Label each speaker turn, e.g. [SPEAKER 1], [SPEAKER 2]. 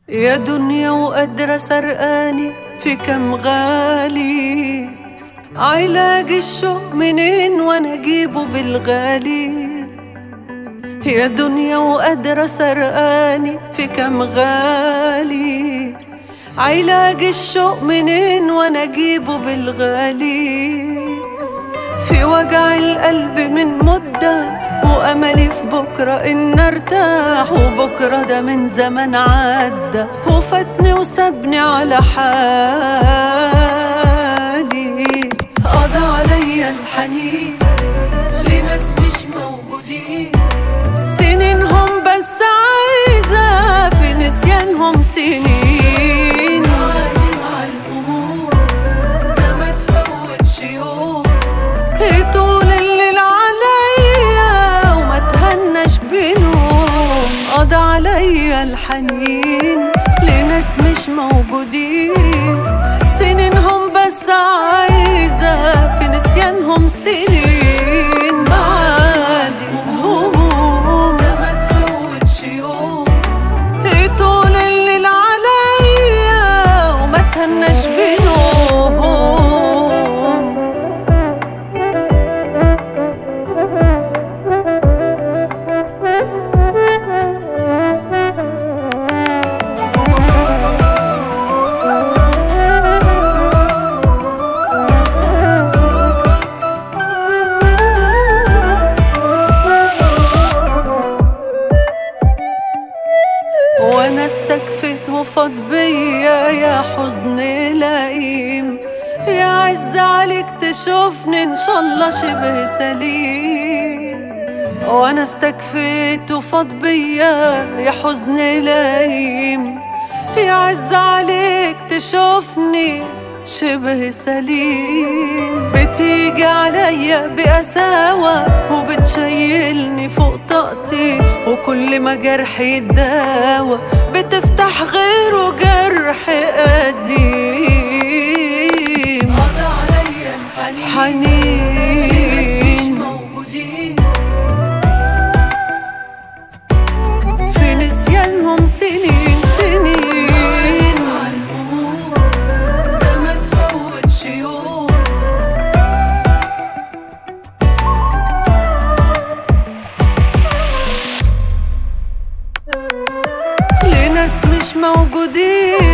[SPEAKER 1] يا دنيا وقادرة سرقاني في كم غالي علاج الشوق منين وانا اجيبه بالغالي يا دنيا وقادرة سرقاني في كم غالي علاج الشوق منين وانا اجيبه بالغالي في وجع القلب من مدة وأملي في بكرة إن ارتاح وبكرة ده من زمان عدى وفاتني وسابني على حالي قضى عليا الحنين لناس مش موجودين سنينهم بس عايزة في نسيانهم سنين عادي مع الهموم ده ما تفوتش يوم طول الليل عليا وما تهناش بنوم قضى عليا الحنين لناس مش موجودين سنينهم بس عايزة في نسيانهم سنين بعادي هموم ده ما تفوتش يوم طول الليل عليا وما تهناش بنوم وانا استكفيت وفاض بيا يا حزن لئيم يا عز عليك تشوفني ان شاء الله شبه سليم وانا استكفيت وفاض بيا يا حزن لئيم يا عز عليك تشوفني شبه سليم بتيجي عليا بقساوة وبتشيلني فوق طاقتي وكل ما جرحي يتداوى بتفتح غيره جرح قديم
[SPEAKER 2] قضى عليا الحنين
[SPEAKER 1] حنين
[SPEAKER 2] موجودين
[SPEAKER 1] في نسيانهم سنين سنين
[SPEAKER 2] مع الهموم ده ما تفوتش يوم
[SPEAKER 1] لناس مش موجودين